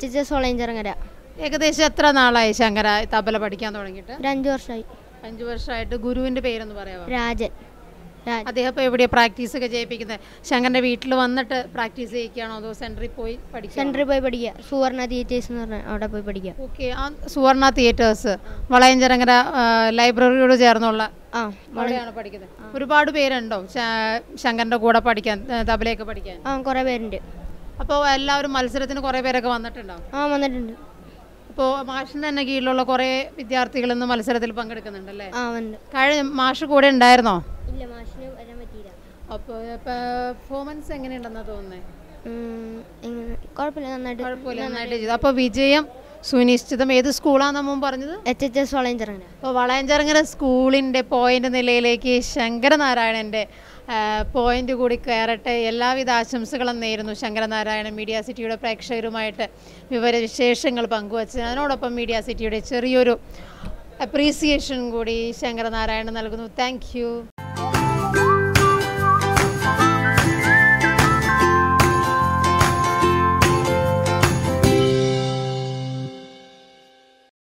H H S Valayanchirangara ഏകദേശം എത്ര നാളായി ശങ്കര തബല പഠിക്കാൻ തുടങ്ങിയിട്ട് ഒരു അഞ്ച് വർഷമായി അഞ്ച് വർഷമായിട്ട് ഗുരുവിന്റെ പേരൊന്ന് പറയാമോ രാജൻ രാജൻ അദ്ദേഹം ഇപ്പോൾ എവിടെയാണ് പ്രാക്ടീസ് ഒക്കെ ചെയ്യിപ്പിക്കുന്നത് ശങ്കറിന്റെ വീട്ടിൽ വന്നിട്ട് പ്രാക്ടീസ് ചെയ്യിക്കുകയാണോ അതോ സെന്ററിൽ പോയി പഠിക്കാൻ സെൻറ്ററിൽ പോയി പഠിക്കുക സുവർണ തിയേറ്റേഴ്സ് എന്ന് പറഞ്ഞാൽ അവിടെ പോയി പഠിക്കുക ഓക്കെ ആ സുവർണ തിയേറ്റേഴ്സ് വളയഞ്ചരങ്ങര ലൈബ്രറിയോട് ചേർന്നുള്ള ആ അവിടെയാണ് പഠിക്കുന്നത് ഒരുപാട് പേരുണ്ടോ ശ- ശങ്കറിന്റെ കൂടെ പഠിക്കാൻ ഏ, തബലയൊക്കെ പഠിക്കാൻ ആ കുറേ പേരുണ്ട് അപ്പോൾ എല്ലാവരും മത്സരത്തിന് കുറേ പേരൊക്കെ വന്നിട്ടുണ്ടാവും ആ വന്നിട്ടുണ്ട് അപ്പോൾ മാഷിന് തന്നെ കീഴിലുള്ള കുറേ വിദ്യാർത്ഥികൾ ഇന്ന് മത്സരത്തിൽ പങ്കെടുക്കുന്നുണ്ടല്ലേ ആ വന്നിട്ടുണ്ട് കഴിഞ്ഞ മാഷ് കൂടെ ഉണ്ടായിരുന്നോ ഇല്ല മാഷിന് വരാൻ പറ്റിയില്ല അപ്പോൾ പെർഫോമൻസ് എങ്ങനെയുണ്ടെന്നാ തോന്നുന്നത് ഉം, എങ്ങനെ കുഴപ്പമില്ല നന്നായിട്ട് കുഴപ്പമില്ല നന്നായിട്ട് ചെയ്തു അപ്പോൾ വിജയം സുനിശ്ചിതം ഏത് സ്കൂളാണെന്ന് മുമ്പ് പറഞ്ഞത് എച്ച് എച്ച് എസ് വളയഞ്ചിറങ്ങര അപ്പോൾ വളയഞ്ചിറങ്ങര സ്കൂളിൻ്റെ പോയിന്റ് നിലയിലേക്ക് ശങ്കരനാരായണൻ്റെ പോയിന്റ് കൂടി കയറട്ടെ എല്ലാവിധ ആശംസകളും നേരുന്നു ശങ്കരനാരായണൻ മീഡിയ സിറ്റിയുടെ പ്രേക്ഷകരുമായിട്ട് വിവരവിശേഷങ്ങൾ പങ്കുവച്ച് അതിനോടൊപ്പം മീഡിയ സിറ്റിയുടെ ചെറിയൊരു അപ്രീസിയേഷൻ കൂടി ശങ്കരനാരായണൻ നൽകുന്നു താങ്ക്